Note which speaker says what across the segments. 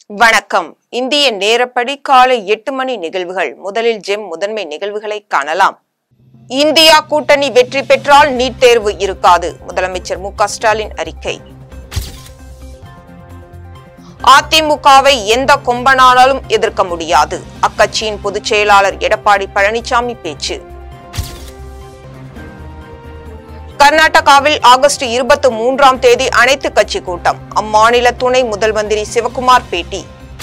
Speaker 1: வணக்கம் இந்திய நேரப்படி காலை எட்டு மணி நிகழ்வுகள் முதலில் ஜெம் முதன்மை நிகழ்வுகளை காணலாம் இந்தியா கூட்டணி வெற்றி பெற்றால் நீட் தேர்வு இருக்காது முதலமைச்சர் மு க ஸ்டாலின் அறிக்கை அதிமுகவை எந்த கொம்பனாலும் எதிர்க்க முடியாது அக்கட்சியின் பொதுச் செயலாளர் எடப்பாடி பழனிசாமி பேச்சு கர்நாடகாவில் ஆகஸ்ட் இருபத்தி மூன்றாம் தேதி அனைத்து கட்சி கூட்டம் அம்மாநில துணை முதல் மந்திரி சிவகுமார் பேட்டி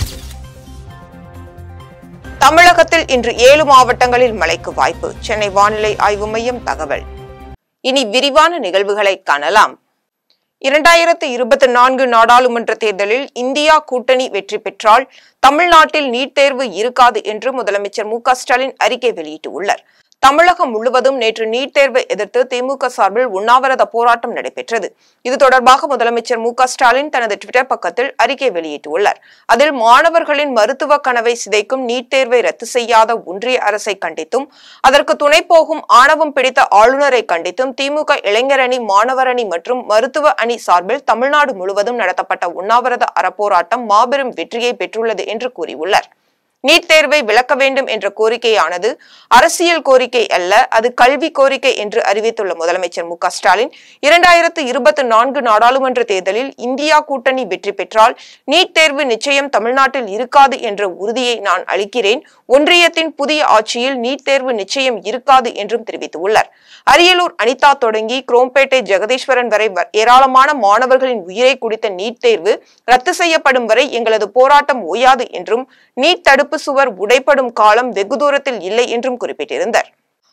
Speaker 1: தமிழகத்தில் இன்று ஏழு மாவட்டங்களில் மழைக்கு வாய்ப்பு சென்னை வானிலை ஆய்வு மையம் தகவல் இனி விரிவான நிகழ்வுகளை காணலாம் இரண்டாயிரத்து இருபத்தி நான்கு நாடாளுமன்ற தேர்தலில் இந்தியா கூட்டணி வெற்றி பெற்றால் தமிழ்நாட்டில் நீட் தேர்வு இருக்காது என்று முதலமைச்சர் மு க ஸ்டாலின் அறிக்கை வெளியிட்டுள்ளார் தமிழகம் முழுவதும் நேற்று நீட் தேர்வை எதிர்த்து திமுக சார்பில் உண்ணாவிரத போராட்டம் நடைபெற்றது இது தொடர்பாக முதலமைச்சர் மு க ஸ்டாலின் தனது ட்விட்டர் பக்கத்தில் அறிக்கை வெளியிட்டுள்ளார் அதில் மாணவர்களின் மருத்துவ கனவை சிதைக்கும் நீட் தேர்வை ரத்து செய்யாத ஒன்றிய அரசை கண்டித்தும் அதற்கு துணை போகும் ஆணவம் பிடித்த ஆளுநரை கண்டித்தும் திமுக இளைஞரணி மாணவர் அணி மற்றும் மருத்துவ அணி சார்பில் தமிழ்நாடு முழுவதும் நடத்தப்பட்ட உண்ணாவிரத அறப்போராட்டம் மாபெரும் வெற்றியை பெற்றுள்ளது என்று கூறியுள்ளார் நீட் தேர்வை விலக்க வேண்டும் என்ற கோரிக்கையானது அரசியல் கோரிக்கை அல்ல அது கல்வி கோரிக்கை என்று அறிவித்துள்ள முதலமைச்சர் மு க ஸ்டாலின் இரண்டாயிரத்து இருபத்தி நான்கு நாடாளுமன்ற தேர்தலில் இந்தியா கூட்டணி வெற்றி பெற்றால் நீட் தேர்வு நிச்சயம் தமிழ்நாட்டில் இருக்காது என்ற உறுதியை நான் அளிக்கிறேன் ஒன்றியத்தின் புதிய ஆட்சியில் நீட் தேர்வு நிச்சயம் இருக்காது என்றும் தெரிவித்துள்ளார் அரியலூர் அனிதா தொடங்கி குரோம்பேட்டை ஜெகதீஸ்வரன் வரை வ- ஏராளமான மாணவர்களின் உயிரை குடித்த நீட் தேர்வு ரத்து செய்யப்படும் வரை எங்களது போராட்டம் ஓயாது என்றும் நீட் தடுப்பு சுவர் உடைப்படும் காலம் வெகு தூரத்தில் இல்லை என்றும் குறிப்பிட்டிருந்தார்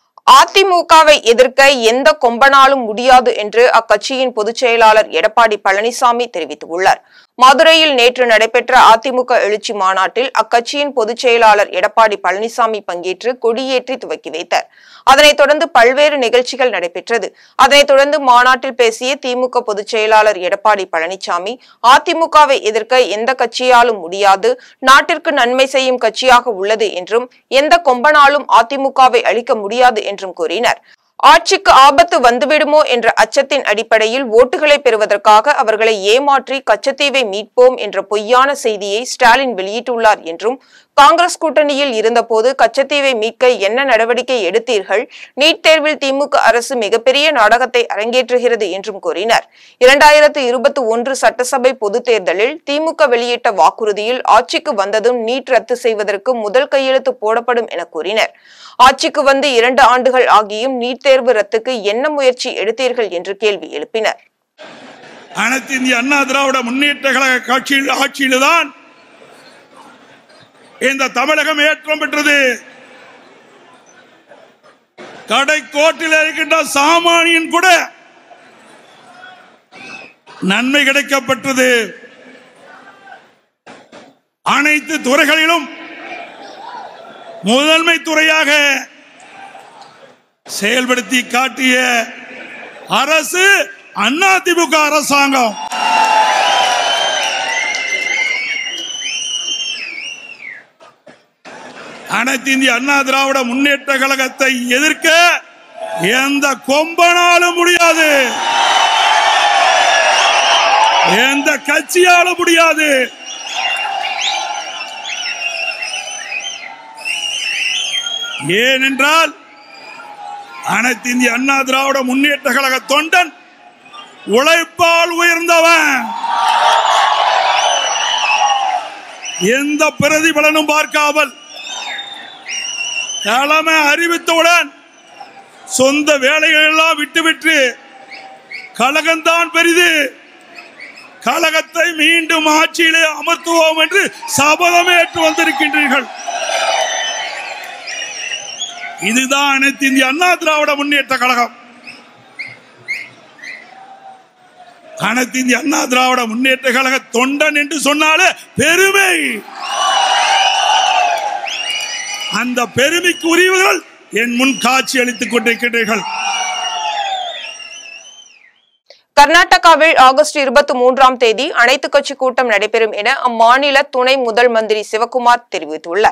Speaker 1: அதிமுகவை எதிர்க்க எந்த கொம்பனாலும் முடியாது என்று அக்கட்சியின் பொதுச் செயலாளர் எடப்பாடி பழனிசாமி தெரிவித்துள்ளார் மதுரையில் நேற்று நடைபெற்ற அதிமுக எழுச்சி மாநாட்டில் அக்கட்சியின் பொதுச் செயலாளர் எடப்பாடி பழனிசாமி பங்கேற்று கொடியேற்றி துவக்கி வைத்தார் அதனைத் தொடர்ந்து பல்வேறு நிகழ்ச்சிகள் நடைபெற்றது அதனைத் தொடர்ந்து மாநாட்டில் பேசிய திமுக பொதுச் செயலாளர் எடப்பாடி பழனிசாமி அதிமுகவை எதிர்க்க எந்த கட்சியாலும் முடியாது நாட்டிற்கு நன்மை செய்யும் கட்சியாக உள்ளது என்றும் எந்த கொம்பனாலும் அதிமுகவை அழிக்க முடியாது என்றும் கூறினார் ஆட்சிக்கு ஆபத்து வந்துவிடுமோ என்ற அச்சத்தின் அடிப்படையில் ஓட்டுகளை பெறுவதற்காக அவர்களை ஏமாற்றி கச்சத்தீவை மீட்போம் என்ற பொய்யான செய்தியை ஸ்டாலின் வெளியிட்டுள்ளார் என்றும் காங்கிரஸ் கூட்டணியில் இருந்தபோது கச்சத்தீவை மீட்க என்ன நடவடிக்கை எடுத்தீர்கள் நீட் தேர்வில் திமுக அரசு மிகப்பெரிய நாடகத்தை அரங்கேற்றுகிறது என்றும் கூறினார் இரண்டாயிரத்து இருபத்தி ஒன்று சட்டசபை பொதுத் தேர்தலில் திமுக வெளியிட்ட வாக்குறுதியில் ஆட்சிக்கு வந்ததும் நீட் ரத்து செய்வதற்கு முதல் கையெழுத்து போடப்படும் என கூறினர் ஆட்சிக்கு வந்து இரண்டு ஆண்டுகள் ஆகியும் நீட் தேர்வு ரத்துக்கு என்ன முயற்சி எடுத்தீர்கள் என்று கேள்வி எழுப்பினர்
Speaker 2: அனைத்து இந்திய அண்ணா திராவிட முன்னேற்ற கழக கட்சியில் ஆட்சியில்தான் இந்த தமிழகம் ஏற்றம் பெற்றது கடைக்கோட்டில் இருக்கின்ற சாமானியன் கூட நன்மை கிடைக்கப்பட்டது அனைத்து துறைகளிலும் முதன்மை துறையாக செயல்படுத்தி காட்டிய அரசு அதிமுக அரசாங்கம் அனைத்து இந்திய அண்ணா திராவிட முன்னேற்ற கழகத்தை எதிர்க்க எந்த கொம்பனாலும் முடியாது எந்த கட்சியாலும் முடியாது ஏனென்றால் அனைத்து இந்திய அண்ணா திராவிட முன்னேற்ற கழக தொண்டன் உழைப்பால் உயர்ந்தவன் எந்த பிரதிபலனும் பார்க்காமல் தலைமை அறிவித்தவுடன் சொந்த வேலைகள் எல்லாம் விட்டுவிட்டு கழகம்தான் பெரிது கழகத்தை மீண்டும் ஆட்சியிலே அமர்த்துவோம் என்று சபதமேற்று வந்திருக்கின்றீர்கள் இதுதான் அனைத்து இந்திய அண்ணா திராவிட முன்னேற்ற கழகம் அனைத்து இந்திய அண்ணா திராவிட முன்னேற்ற கழக தொண்டன் என்று சொன்னாலே பெருமை அந்த பெருமைக்கு உரியவர்கள் என் முன் காட்சி அளித்துக் கொண்டிருக்கிறீர்கள்
Speaker 1: கர்நாடகாவில் ஆகஸ்ட் இருபத்தி மூன்றாம் தேதி அனைத்து கட்சி கூட்டம் நடைபெறும் என அம்மாநில துணை முதல் மந்திரி சிவகுமார் தெரிவித்துள்ளார்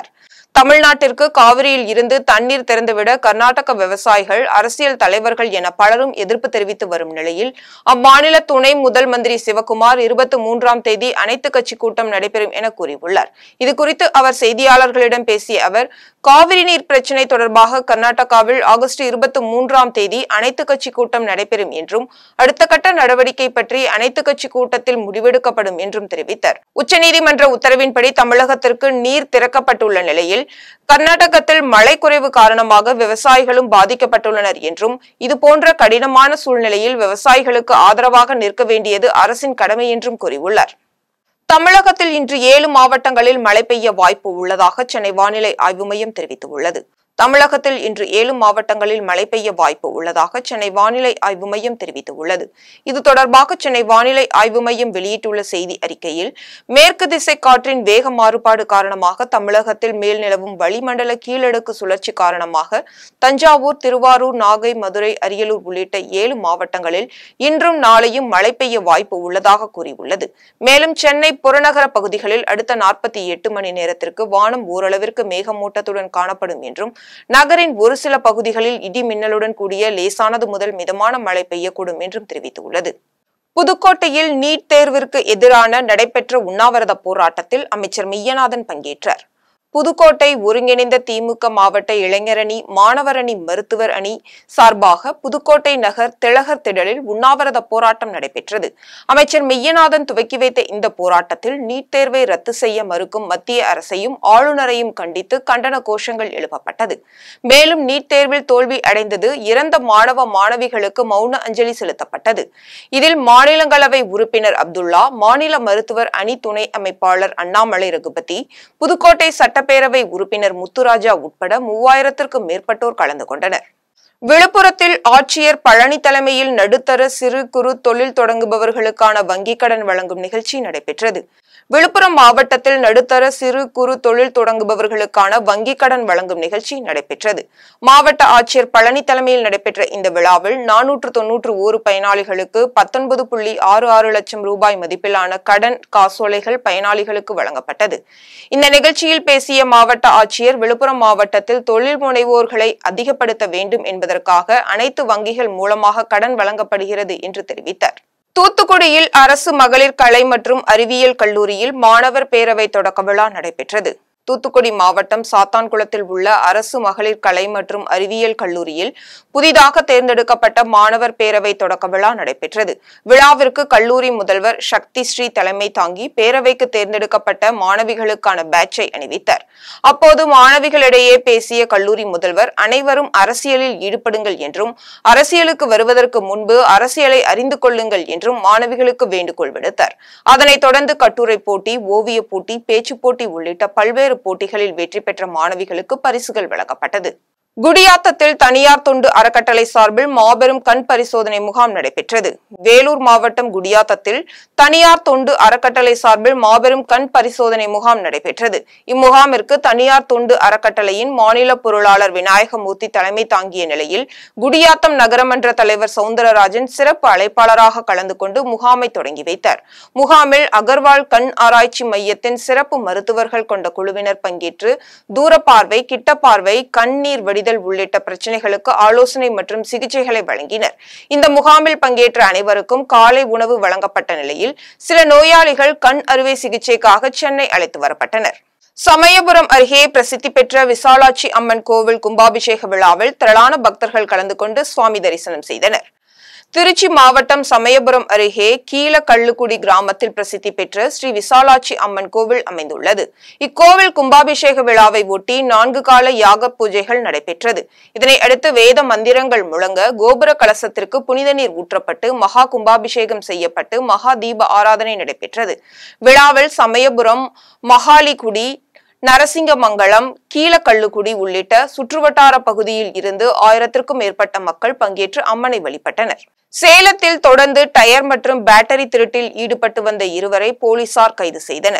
Speaker 1: தமிழ்நாட்டிற்கு காவிரியில் இருந்து தண்ணீர் திறந்துவிட கர்நாடக விவசாயிகள் அரசியல் தலைவர்கள் என பலரும் எதிர்ப்பு தெரிவித்து வரும் நிலையில் அம்மாநில துணை முதல் மந்திரி சிவகுமார் இருபத்தி மூன்றாம் தேதி அனைத்து கட்சி கூட்டம் நடைபெறும் என கூறியுள்ளார் இது குறித்து அவர் செய்தியாளர்களிடம் பேசிய அவர் காவிரி நீர் பிரச்சினை தொடர்பாக கர்நாடகாவில் ஆகஸ்ட் இருபத்தி மூன்றாம் தேதி அனைத்து கட்சி கூட்டம் நடைபெறும் என்றும் அடுத்த கட்ட நடவடிக்கை பற்றி அனைத்து கட்சி கூட்டத்தில் முடிவெடுக்கப்படும் என்றும் தெரிவித்தார் உச்சநீதிமன்ற உத்தரவின்படி தமிழகத்திற்கு நீர் திறக்கப்பட்டுள்ள நிலையில் கர்நாடகத்தில் மழை குறைவு காரணமாக விவசாயிகளும் பாதிக்கப்பட்டுள்ளனர் என்றும் இதுபோன்ற கடினமான சூழ்நிலையில் விவசாயிகளுக்கு ஆதரவாக நிற்க வேண்டியது அரசின் கடமை என்றும் கூறியுள்ளார் தமிழகத்தில் இன்று ஏழு மாவட்டங்களில் மழை பெய்ய வாய்ப்பு உள்ளதாக சென்னை வானிலை ஆய்வு மையம் தெரிவித்துள்ளது தமிழகத்தில் இன்று ஏழு மாவட்டங்களில் மழை பெய்ய வாய்ப்பு உள்ளதாக சென்னை வானிலை ஆய்வு மையம் தெரிவித்துள்ளது இது தொடர்பாக சென்னை வானிலை ஆய்வு மையம் வெளியிட்டுள்ள செய்தி அறிக்கையில் மேற்கு திசை காற்றின் வேக மாறுபாடு காரணமாக தமிழகத்தில் மேல் நிலவும் வளிமண்டல கீழடுக்கு சுழற்சி காரணமாக தஞ்சாவூர் திருவாரூர் நாகை மதுரை அரியலூர் உள்ளிட்ட ஏழு மாவட்டங்களில் இன்றும் நாளையும் மழை பெய்ய வாய்ப்பு உள்ளதாக கூறியுள்ளது மேலும் சென்னை புறநகர பகுதிகளில் அடுத்த நாற்பத்தி எட்டு மணி நேரத்திற்கு வானம் ஓரளவிற்கு மேகமூட்டத்துடன் காணப்படும் என்றும் நகரின் ஒரு சில பகுதிகளில் இடி மின்னலுடன் கூடிய லேசானது முதல் மிதமான மழை பெய்யக்கூடும் என்றும் தெரிவித்துள்ளது புதுக்கோட்டையில் நீட் தேர்விற்கு எதிரான நடைபெற்ற உண்ணாவிரத போராட்டத்தில் அமைச்சர் மெய்யநாதன் பங்கேற்றார் புதுக்கோட்டை ஒருங்கிணைந்த திமுக மாவட்ட இளைஞரணி மாணவரணி மருத்துவர் அணி சார்பாக புதுக்கோட்டை நகர் திலகர் திடலில் உண்ணாவிரத போராட்டம் நடைபெற்றது அமைச்சர் மெய்யநாதன் துவக்கி வைத்த இந்த போராட்டத்தில் நீட் தேர்வை ரத்து செய்ய மறுக்கும் மத்திய அரசையும் ஆளுநரையும் கண்டித்து கண்டன கோஷங்கள் எழுப்பப்பட்டது மேலும் நீட் தேர்வில் தோல்வி அடைந்தது இறந்த மாணவ மாணவிகளுக்கு மௌன அஞ்சலி செலுத்தப்பட்டது இதில் மாநிலங்களவை உறுப்பினர் அப்துல்லா மாநில மருத்துவர் அணி துணை அமைப்பாளர் அண்ணாமலை ரகுபதி புதுக்கோட்டை சட்டப்பேரவை உறுப்பினர் முத்துராஜா உட்பட மூவாயிரத்திற்கும் மேற்பட்டோர் கலந்து கொண்டனர் விழுப்புரத்தில் ஆட்சியர் பழனி தலைமையில் நடுத்தர சிறு குறு தொழில் தொடங்குபவர்களுக்கான வங்கிக் கடன் வழங்கும் நிகழ்ச்சி நடைபெற்றது விழுப்புரம் மாவட்டத்தில் நடுத்தர சிறு குறு தொழில் தொடங்குபவர்களுக்கான வங்கிக் கடன் வழங்கும் நிகழ்ச்சி நடைபெற்றது மாவட்ட ஆட்சியர் பழனி தலைமையில் நடைபெற்ற இந்த விழாவில் நானூற்று தொன்னூற்று ஓரு பயனாளிகளுக்கு பத்தொன்பது புள்ளி ஆறு ஆறு லட்சம் ரூபாய் மதிப்பிலான கடன் காசோலைகள் பயனாளிகளுக்கு வழங்கப்பட்டது இந்த நிகழ்ச்சியில் பேசிய மாவட்ட ஆட்சியர் விழுப்புரம் மாவட்டத்தில் தொழில் முனைவோர்களை அதிகப்படுத்த வேண்டும் என்பதற்காக அனைத்து வங்கிகள் மூலமாக கடன் வழங்கப்படுகிறது என்று தெரிவித்தார் தூத்துக்குடியில் அரசு மகளிர் கலை மற்றும் அறிவியல் கல்லூரியில் மாணவர் பேரவை தொடக்க விழா நடைபெற்றது தூத்துக்குடி மாவட்டம் சாத்தான்குளத்தில் உள்ள அரசு மகளிர் கலை மற்றும் அறிவியல் கல்லூரியில் புதிதாக தேர்ந்தெடுக்கப்பட்ட மாணவர் பேரவை தொடக்க விழா நடைபெற்றது விழாவிற்கு கல்லூரி முதல்வர் சக்தி ஸ்ரீ தலைமை தாங்கி பேரவைக்கு தேர்ந்தெடுக்கப்பட்ட மாணவிகளுக்கான பேட்சை அணிவித்தார் அப்போது மாணவிகளிடையே பேசிய கல்லூரி முதல்வர் அனைவரும் அரசியலில் ஈடுபடுங்கள் என்றும் அரசியலுக்கு வருவதற்கு முன்பு அரசியலை அறிந்து கொள்ளுங்கள் என்றும் மாணவிகளுக்கு வேண்டுகோள் விடுத்தார் அதனைத் தொடர்ந்து கட்டுரை போட்டி ஓவிய போட்டி பேச்சு போட்டி உள்ளிட்ட பல்வேறு போட்டிகளில் வெற்றி பெற்ற மாணவிகளுக்கு பரிசுகள் வழங்கப்பட்டது குடியாத்தத்தில் தனியார் தொண்டு அறக்கட்டளை சார்பில் மாபெரும் கண் பரிசோதனை முகாம் நடைபெற்றது வேலூர் மாவட்டம் குடியாத்தத்தில் தனியார் தொண்டு அறக்கட்டளை சார்பில் மாபெரும் கண் பரிசோதனை முகாம் நடைபெற்றது இம்முகாமிற்கு தனியார் தொண்டு அறக்கட்டளையின் மாநில பொருளாளர் விநாயகமூர்த்தி தலைமை தாங்கிய நிலையில் குடியாத்தம் நகரமன்ற தலைவர் சவுந்தரராஜன் சிறப்பு அழைப்பாளராக கலந்து கொண்டு முகாமை தொடங்கி வைத்தார் முகாமில் அகர்வால் கண் ஆராய்ச்சி மையத்தின் சிறப்பு மருத்துவர்கள் கொண்ட குழுவினர் பங்கேற்று தூரப்பார்வை கிட்டப்பார்வை கண்ணீர் வடிதல் உள்ளிட்ட பிரச்சனைகளுக்கு ஆலோசனை மற்றும் சிகிச்சைகளை வழங்கினர் இந்த முகாமில் பங்கேற்ற அனைவருக்கும் காலை உணவு வழங்கப்பட்ட நிலையில் சில நோயாளிகள் கண் அறுவை சிகிச்சைக்காக சென்னை அழைத்து வரப்பட்டனர் சமயபுரம் அருகே பிரசித்தி பெற்ற விசாலாட்சி அம்மன் கோவில் கும்பாபிஷேக விழாவில் திரளான பக்தர்கள் கலந்து கொண்டு சுவாமி தரிசனம் செய்தனர் திருச்சி மாவட்டம் சமயபுரம் அருகே கீழக்கள்ளுக்குடி கிராமத்தில் பிரசித்தி பெற்ற ஸ்ரீ விசாலாட்சி அம்மன் கோவில் அமைந்துள்ளது இக்கோவில் கும்பாபிஷேக விழாவை ஒட்டி நான்கு கால யாக பூஜைகள் நடைபெற்றது இதனை அடுத்து வேத மந்திரங்கள் முழங்க கோபுர கலசத்திற்கு புனித நீர் ஊற்றப்பட்டு மகா கும்பாபிஷேகம் செய்யப்பட்டு மகா தீப ஆராதனை நடைபெற்றது விழாவில் சமயபுரம் மகாலிகுடி நரசிங்கமங்கலம் கீழக்கள்ளுக்குடி உள்ளிட்ட சுற்றுவட்டார பகுதியில் இருந்து ஆயிரத்திற்கும் மேற்பட்ட மக்கள் பங்கேற்று அம்மனை வழிபட்டனர் சேலத்தில் தொடர்ந்து டயர் மற்றும் பேட்டரி திருட்டில் ஈடுபட்டு வந்த இருவரை போலீசார் கைது செய்தனர்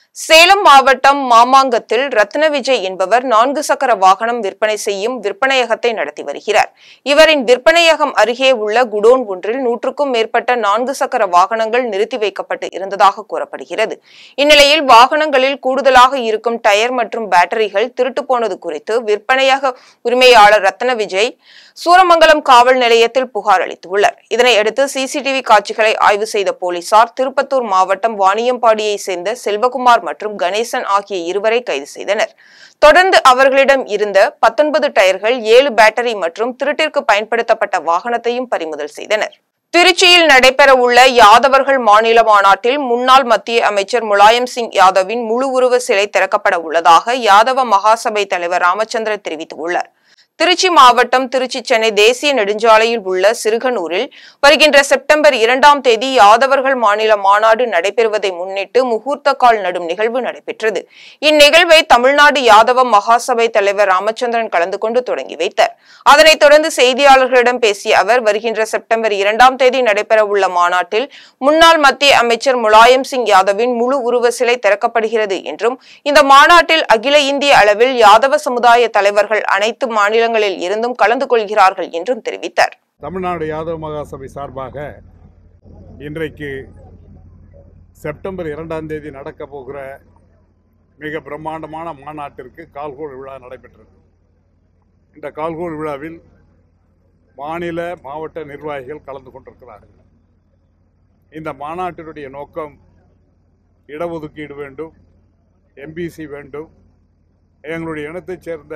Speaker 1: சேலம் மாவட்டம் மாமாங்கத்தில் ரத்ன விஜய் என்பவர் நான்கு சக்கர வாகனம் விற்பனை செய்யும் விற்பனையகத்தை நடத்தி வருகிறார் இவரின் விற்பனையகம் அருகே உள்ள குடோன் ஒன்றில் நூற்றுக்கும் மேற்பட்ட நான்கு சக்கர வாகனங்கள் நிறுத்தி வைக்கப்பட்டு இருந்ததாக கூறப்படுகிறது இந்நிலையில் வாகனங்களில் கூடுதலாக இருக்கும் டயர் மற்றும் பேட்டரிகள் திருட்டு போனது குறித்து விற்பனையக உரிமையாளர் ரத்ன விஜய் சூரமங்கலம் காவல் நிலையத்தில் புகார் அளித்துள்ளார் இதனையடுத்து சிசிடிவி காட்சிகளை ஆய்வு செய்த போலீசார் திருப்பத்தூர் மாவட்டம் வாணியம்பாடியை சேர்ந்த செல்வகுமார் மற்றும் கணேசன் ஆகிய இருவரை கைது செய்தனர் தொடர்ந்து அவர்களிடம் இருந்த பத்தொன்பது டயர்கள் ஏழு பேட்டரி மற்றும் திருட்டிற்கு பயன்படுத்தப்பட்ட வாகனத்தையும் பறிமுதல் செய்தனர் திருச்சியில் நடைபெறவுள்ள யாதவர்கள் மாநில மாநாட்டில் முன்னாள் மத்திய அமைச்சர் முலாயம் சிங் யாதவின் முழு உருவ சிலை திறக்கப்பட உள்ளதாக யாதவ மகாசபை தலைவர் ராமச்சந்திரன் தெரிவித்துள்ளார் திருச்சி மாவட்டம் திருச்சி சென்னை தேசிய நெடுஞ்சாலையில் உள்ள சிறுகனூரில் வருகின்ற செப்டம்பர் இரண்டாம் தேதி யாதவர்கள் மாநில மாநாடு நடைபெறுவதை முன்னிட்டு முகூர்த்த கால் நடும் நிகழ்வு நடைபெற்றது இந்நிகழ்வை தமிழ்நாடு யாதவ மகாசபை தலைவர் ராமச்சந்திரன் கலந்து கொண்டு தொடங்கி வைத்தார் அதனைத் தொடர்ந்து செய்தியாளர்களிடம் பேசிய அவர் வருகின்ற செப்டம்பர் இரண்டாம் தேதி நடைபெறவுள்ள மாநாட்டில் முன்னாள் மத்திய அமைச்சர் முலாயம் சிங் யாதவின் முழு உருவ சிலை திறக்கப்படுகிறது என்றும் இந்த மாநாட்டில் அகில இந்திய அளவில் யாதவ சமுதாய தலைவர்கள் அனைத்து மாநிலங்களில் இருந்தும் கலந்து கொள்கிறார்கள் என்றும் தெரிவித்தார்
Speaker 3: தமிழ்நாடு யாதவ மகாசபை சார்பாக இன்றைக்கு செப்டம்பர் இரண்டாம் தேதி நடக்க போகிற மிக பிரம்மாண்டமான மாநாட்டிற்கு கால்கோள் விழா நடைபெற்றது இந்த கால்கோள் விழாவில் மாநில மாவட்ட நிர்வாகிகள் கலந்து கொண்டிருக்கிறார்கள் இந்த மாநாட்டினுடைய நோக்கம் இடஒதுக்கீடு வேண்டும் எம்பிசி வேண்டும் எங்களுடைய இனத்தைச் சேர்ந்த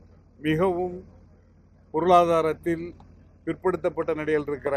Speaker 3: மிகவும் பொருளாதாரத்தில் பிற்படுத்தப்பட்ட நிலையில் இருக்கிற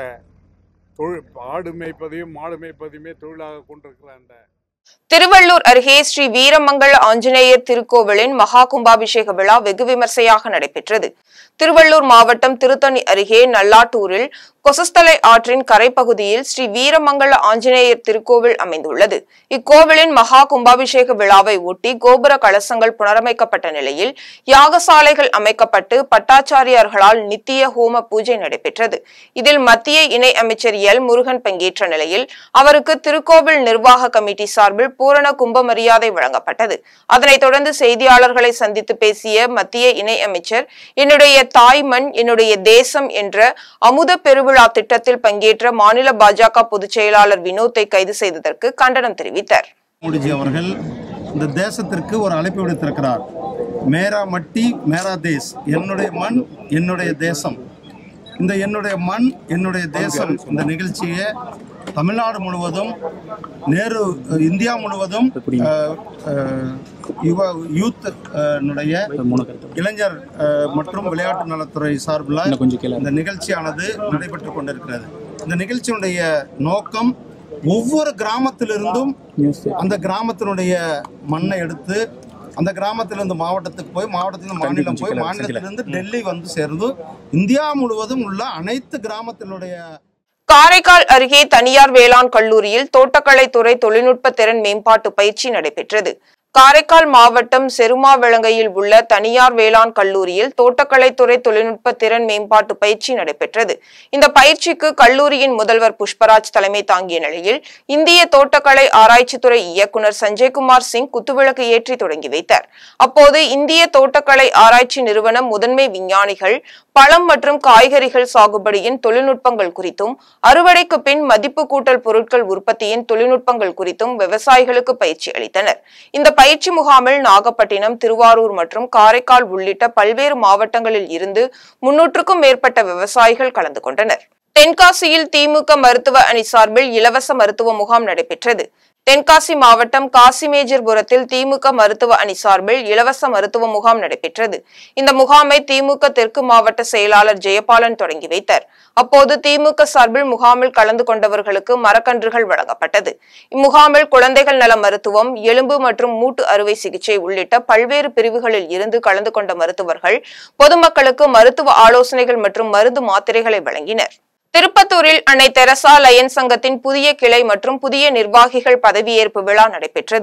Speaker 3: தொழில் ஆடு மேய்ப்பதையும் மாடு மேய்ப்பதையுமே தொழிலாக கொண்டிருக்கிற அந்த
Speaker 1: திருவள்ளூர் அருகே ஸ்ரீ வீரமங்கல ஆஞ்சநேயர் திருக்கோவிலின் மகா கும்பாபிஷேக விழா வெகு விமர்சையாக நடைபெற்றது திருவள்ளூர் மாவட்டம் திருத்தணி அருகே நல்லாட்டூரில் கொசஸ்தலை ஆற்றின் கரைப்பகுதியில் ஸ்ரீ வீரமங்கல ஆஞ்சநேயர் திருக்கோவில் அமைந்துள்ளது இக்கோவிலின் மகா கும்பாபிஷேக விழாவை ஒட்டி கோபுர கலசங்கள் புனரமைக்கப்பட்ட நிலையில் யாகசாலைகள் அமைக்கப்பட்டு பட்டாச்சாரியார்களால் நித்திய ஹோம பூஜை நடைபெற்றது இதில் மத்திய இணை அமைச்சர் எல் முருகன் பங்கேற்ற நிலையில் அவருக்கு திருக்கோவில் நிர்வாக கமிட்டி சார்பில் பூரண கும்ப மரியாதை வழங்கப்பட்டது அதனைத் தொடர்ந்து செய்தியாளர்களை சந்தித்து பேசிய மத்திய இணை அமைச்சர் என்னுடைய தாய் மண் என்னுடைய தேசம் என்ற அமுத பெருவிழா திட்டத்தில் பங்கேற்ற மாநில பாஜக பொதுச் செயலாளர் வினோத்தை கைது செய்ததற்கு கண்டனம் தெரிவித்தார்
Speaker 4: மோடிஜி அவர்கள் இந்த தேசத்திற்கு ஒரு அழைப்பு விடுத்திருக்கிறார் மேரா மட்டி மேரா தேஸ் என்னுடைய மண் என்னுடைய தேசம் இந்த என்னுடைய மண் என்னுடைய தேசம் இந்த நிகழ்ச்சியை தமிழ்நாடு முழுவதும் நேரு இந்தியா முழுவதும் அஹ், அஹ், யுவ யூத் அஹ், னுடைய இளைஞர் அஹ், மற்றும் விளையாட்டு நலத்துறை சார்பில் இந்த நிகழ்ச்சியானது நடைபெற்று கொண்டிருக்கிறது இந்த நிகழ்ச்சியினுடைய நோக்கம் ஒவ்வொரு கிராமத்திலிருந்தும் அந்த கிராமத்தினுடைய மண்ணை எடுத்து அந்த கிராமத்திலிருந்து மாவட்டத்துக்கு போய் மாவட்டத்திலிருந்து மாநிலம் போய் மாநிலத்திலிருந்து டெல்லி வந்து சேர்ந்து இந்தியா முழுவதும் உள்ள அனைத்து கிராமத்தினுடைய
Speaker 1: காரைக்கால் அருகே தனியார் வேளாண் கல்லூரியில் தோட்டக்கலைத்துறை தொழில்நுட்ப திறன் மேம்பாட்டு பயிற்சி நடைபெற்றது காரைக்கால் மாவட்டம் செருமாவிளங்கையில் உள்ள தனியார் வேளாண் கல்லூரியில் தோட்டக்கலைத்துறை தொழில்நுட்ப திறன் மேம்பாட்டு பயிற்சி நடைபெற்றது இந்த பயிற்சிக்கு கல்லூரியின் முதல்வர் புஷ்பராஜ் தலைமை தாங்கிய நிலையில் இந்திய தோட்டக்கலை ஆராய்ச்சித்துறை இயக்குனர் சஞ்சய்குமார் சிங் குத்துவிளக்கு ஏற்றி தொடங்கி வைத்தார் அப்போது இந்திய தோட்டக்கலை ஆராய்ச்சி நிறுவனம் முதன்மை விஞ்ஞானிகள் பழம் மற்றும் காய்கறிகள் சாகுபடியின் தொழில்நுட்பங்கள் குறித்தும் அறுவடைக்கு பின் மதிப்பு கூட்டல் பொருட்கள் உற்பத்தியின் தொழில்நுட்பங்கள் குறித்தும் விவசாயிகளுக்கு பயிற்சி அளித்தனர் இந்த பயிற்சி முகாமில் நாகப்பட்டினம் திருவாரூர் மற்றும் காரைக்கால் உள்ளிட்ட பல்வேறு மாவட்டங்களில் இருந்து முன்னூற்றுக்கும் மேற்பட்ட விவசாயிகள் கலந்து கொண்டனர் தென்காசியில் திமுக மருத்துவ அணி சார்பில் இலவச மருத்துவ முகாம் நடைபெற்றது தென்காசி மாவட்டம் காசிமேஜர்புரத்தில் திமுக மருத்துவ அணி சார்பில் இலவச மருத்துவ முகாம் நடைபெற்றது இந்த முகாமை திமுக தெற்கு மாவட்ட செயலாளர் ஜெயபாலன் தொடங்கி வைத்தார் அப்போது திமுக சார்பில் முகாமில் கலந்து கொண்டவர்களுக்கு மரக்கன்றுகள் வழங்கப்பட்டது இம்முகாமில் குழந்தைகள் நல மருத்துவம் எலும்பு மற்றும் மூட்டு அறுவை சிகிச்சை உள்ளிட்ட பல்வேறு பிரிவுகளில் இருந்து கலந்து கொண்ட மருத்துவர்கள் பொதுமக்களுக்கு மருத்துவ ஆலோசனைகள் மற்றும் மருந்து மாத்திரைகளை வழங்கினர் திருப்பத்தூரில் அன்னை தெரசா லயன் சங்கத்தின் புதிய கிளை மற்றும் புதிய நிர்வாகிகள் பதவியேற்பு விழா நடைபெற்றது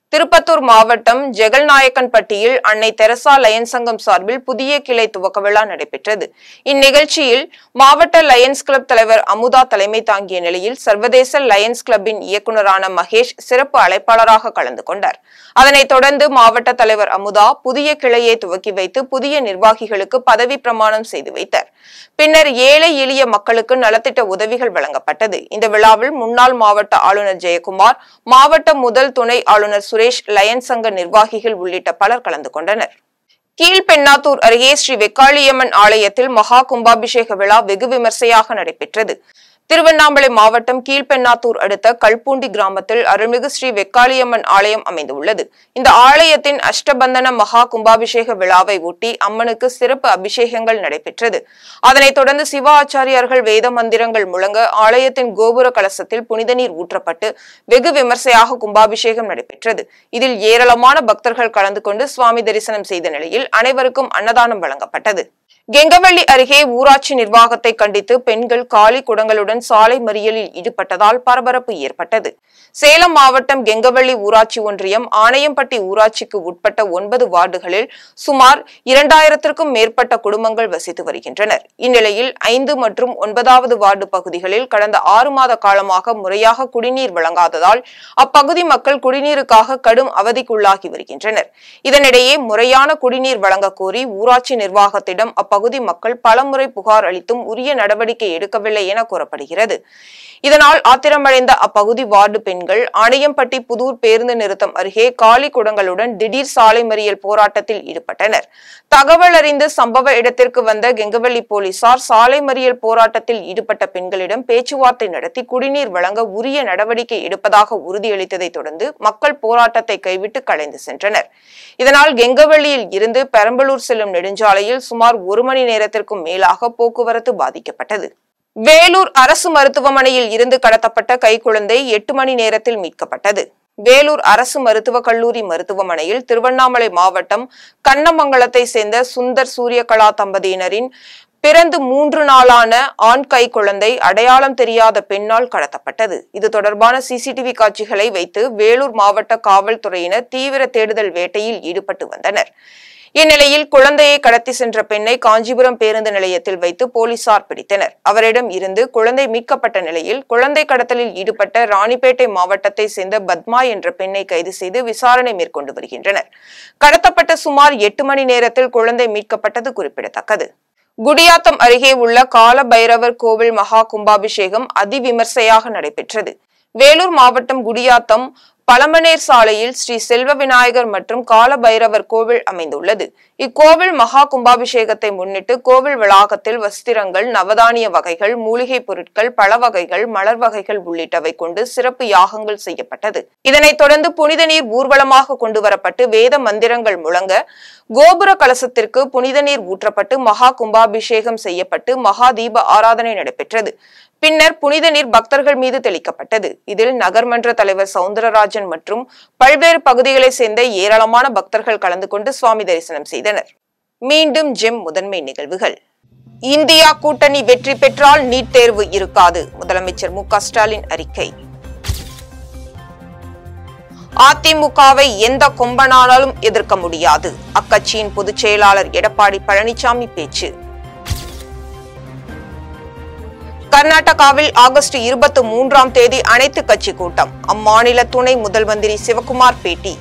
Speaker 1: திருப்பத்தூர் மாவட்டம் ஜெகல்நாயக்கன்பட்டியில் அன்னை தெரசா லயன்ஸ் சங்கம் சார்பில் புதிய கிளை துவக்க விழா நடைபெற்றது இந்நிகழ்ச்சியில் மாவட்ட லயன்ஸ் கிளப் தலைவர் அமுதா தலைமை தாங்கிய நிலையில் சர்வதேச லயன்ஸ் கிளப்பின் இயக்குநரான மகேஷ் சிறப்பு அழைப்பாளராக கலந்து கொண்டார் அதனைத் தொடர்ந்து மாவட்ட தலைவர் அமுதா புதிய கிளையை துவக்கி வைத்து புதிய நிர்வாகிகளுக்கு பதவி பிரமாணம் செய்து வைத்தார் பின்னர் ஏழை எளிய மக்களுக்கு நலத்திட்ட உதவிகள் வழங்கப்பட்டது இந்த விழாவில் முன்னாள் மாவட்ட ஆளுநர் ஜெயக்குமார் மாவட்ட முதல் துணை ஆளுநர் சுரேஷ் லயன்ஸ் சங்க நிர்வாகிகள் உள்ளிட்ட பலர் கலந்து கொண்டனர் கீழ்பெண்ணாத்தூர் அருகே ஸ்ரீ வெக்காளியம்மன் ஆலயத்தில் மகா கும்பாபிஷேக விழா வெகு விமர்சையாக நடைபெற்றது திருவண்ணாமலை மாவட்டம் கீழ்பெண்ணாத்தூர் அடுத்த கல்பூண்டி கிராமத்தில் அருள்மிகு ஸ்ரீ வெக்காளியம்மன் ஆலயம் அமைந்துள்ளது இந்த ஆலயத்தின் அஷ்டபந்தன மகா கும்பாபிஷேக விழாவை ஒட்டி அம்மனுக்கு சிறப்பு அபிஷேகங்கள் நடைபெற்றது அதனைத் தொடர்ந்து சிவ ஆச்சாரியார்கள் வேத மந்திரங்கள் முழங்க ஆலயத்தின் கோபுர கலசத்தில் புனித நீர் ஊற்றப்பட்டு வெகு விமர்சையாக கும்பாபிஷேகம் நடைபெற்றது இதில் ஏராளமான பக்தர்கள் கலந்து கொண்டு சுவாமி தரிசனம் செய்த நிலையில் அனைவருக்கும் அன்னதானம் வழங்கப்பட்டது கெங்கவள்ளி அருகே ஊராட்சி நிர்வாகத்தை கண்டித்து பெண்கள் காலி குடங்களுடன் சாலை மறியலில் ஈடுபட்டதால் பரபரப்பு ஏற்பட்டது சேலம் மாவட்டம் கெங்கவள்ளி ஊராட்சி ஒன்றியம் ஆணையம்பட்டி ஊராட்சிக்கு உட்பட்ட ஒன்பது வார்டுகளில் சுமார் இரண்டாயிரத்திற்கும் மேற்பட்ட குடும்பங்கள் வசித்து வருகின்றனர் இந்நிலையில் ஐந்து மற்றும் ஒன்பதாவது வார்டு பகுதிகளில் கடந்த ஆறு மாத காலமாக முறையாக குடிநீர் வழங்காததால் அப்பகுதி மக்கள் குடிநீருக்காக கடும் அவதிக்குள்ளாகி வருகின்றனர் இதனிடையே முறையான குடிநீர் வழங்க கோரி ஊராட்சி நிர்வாகத்திடம் அப்பகுதி மக்கள் பலமுறை புகார் அளித்தும் உரிய நடவடிக்கை எடுக்கவில்லை என கூறப்படுகிறது இதனால் ஆத்திரமடைந்த அப்பகுதி வார்டு பெண்கள் ஆணையம்பட்டி புதூர் பேருந்து நிறுத்தம் அருகே காலி குடங்களுடன் திடீர் சாலை மறியல் போராட்டத்தில் ஈடுபட்டனர் தகவல் அறிந்து சம்பவ இடத்திற்கு வந்த கெங்கவள்ளி போலீசார் சாலை மறியல் போராட்டத்தில் ஈடுபட்ட பெண்களிடம் பேச்சுவார்த்தை நடத்தி குடிநீர் வழங்க உரிய நடவடிக்கை எடுப்பதாக உறுதியளித்ததை தொடர்ந்து மக்கள் போராட்டத்தை கைவிட்டு கலைந்து சென்றனர் இதனால் கெங்கவள்ளியில் இருந்து பெரம்பலூர் செல்லும் நெடுஞ்சாலையில் சுமார் ஒரு மணி நேரத்திற்கும் மேலாக போக்குவரத்து பாதிக்கப்பட்டது வேலூர் அரசு மருத்துவமனையில் இருந்து கடத்தப்பட்ட கைக்குழந்தை எட்டு மணி நேரத்தில் மீட்கப்பட்டது வேலூர் அரசு மருத்துவக் கல்லூரி மருத்துவமனையில் திருவண்ணாமலை மாவட்டம் கண்ணமங்கலத்தை சேர்ந்த சுந்தர் சூரியகலா தம்பதியினரின் பிறந்து மூன்று நாளான ஆண் கை குழந்தை அடையாளம் தெரியாத பெண்ணால் கடத்தப்பட்டது இது தொடர்பான சிசிடிவி காட்சிகளை வைத்து வேலூர் மாவட்ட காவல்துறையினர் தீவிர தேடுதல் வேட்டையில் ஈடுபட்டு வந்தனர் இந்நிலையில் குழந்தையை கடத்தி சென்ற பெண்ணை காஞ்சிபுரம் பேருந்து நிலையத்தில் வைத்து போலீசார் பிடித்தனர் அவரிடம் இருந்து குழந்தை மீட்கப்பட்ட நிலையில் குழந்தை கடத்தலில் ஈடுபட்ட ராணிப்பேட்டை மாவட்டத்தை சேர்ந்த பத்மா என்ற பெண்ணை கைது செய்து விசாரணை மேற்கொண்டு வருகின்றனர் கடத்தப்பட்ட சுமார் எட்டு மணி நேரத்தில் குழந்தை மீட்கப்பட்டது குறிப்பிடத்தக்கது குடியாத்தம் அருகே உள்ள கால பைரவர் கோவில் மகா கும்பாபிஷேகம் அதிவிமர்சையாக நடைபெற்றது வேலூர் மாவட்டம் குடியாத்தம் பழமனேர் சாலையில் ஸ்ரீ செல்வ விநாயகர் மற்றும் கால பைரவர் கோவில் அமைந்துள்ளது இக்கோவில் மகா கும்பாபிஷேகத்தை முன்னிட்டு கோவில் வளாகத்தில் வஸ்திரங்கள் நவதானிய வகைகள் மூலிகை பொருட்கள் பழ வகைகள் மலர் வகைகள் உள்ளிட்டவை கொண்டு சிறப்பு யாகங்கள் செய்யப்பட்டது இதனைத் தொடர்ந்து புனித நீர் ஊர்வலமாக கொண்டு வரப்பட்டு வேத மந்திரங்கள் முழங்க கோபுர கலசத்திற்கு புனித நீர் ஊற்றப்பட்டு மகா கும்பாபிஷேகம் செய்யப்பட்டு மகா தீப ஆராதனை நடைபெற்றது பின்னர் புனித நீர் பக்தர்கள் மீது தெளிக்கப்பட்டது இதில் நகர்மன்ற தலைவர் சவுந்தரராஜன் மற்றும் பல்வேறு பகுதிகளைச் சேர்ந்த ஏராளமான பக்தர்கள் கலந்து கொண்டு சுவாமி தரிசனம் செய்தனர் மீண்டும் ஜெம் முதன்மை நிகழ்வுகள் இந்தியா கூட்டணி வெற்றி பெற்றால் நீட் தேர்வு இருக்காது முதலமைச்சர் மு க ஸ்டாலின் அறிக்கை அதிமுகவை எந்த கொம்பனாலும் எதிர்க்க முடியாது அக்கட்சியின் பொதுச் செயலாளர் எடப்பாடி பழனிசாமி பேச்சு கர்நாடகாவில் ஆகஸ்ட் இருபத்தி மூன்றாம் தேதி அனைத்து கட்சி கூட்டம் அம்மாநில துணை முதல் மந்திரி சிவகுமார் பேட்டி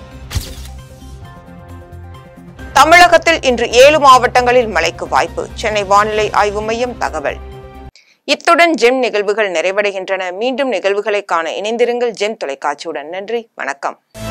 Speaker 1: தமிழகத்தில் இன்று ஏழு மாவட்டங்களில் மழைக்கு வாய்ப்பு சென்னை வானிலை ஆய்வு மையம் தகவல் இத்துடன் ஜெம் நிகழ்வுகள் நிறைவடைகின்றன மீண்டும் நிகழ்வுகளை காண இணைந்திருங்கள் ஜெம் தொலைக்காட்சியுடன் நன்றி வணக்கம்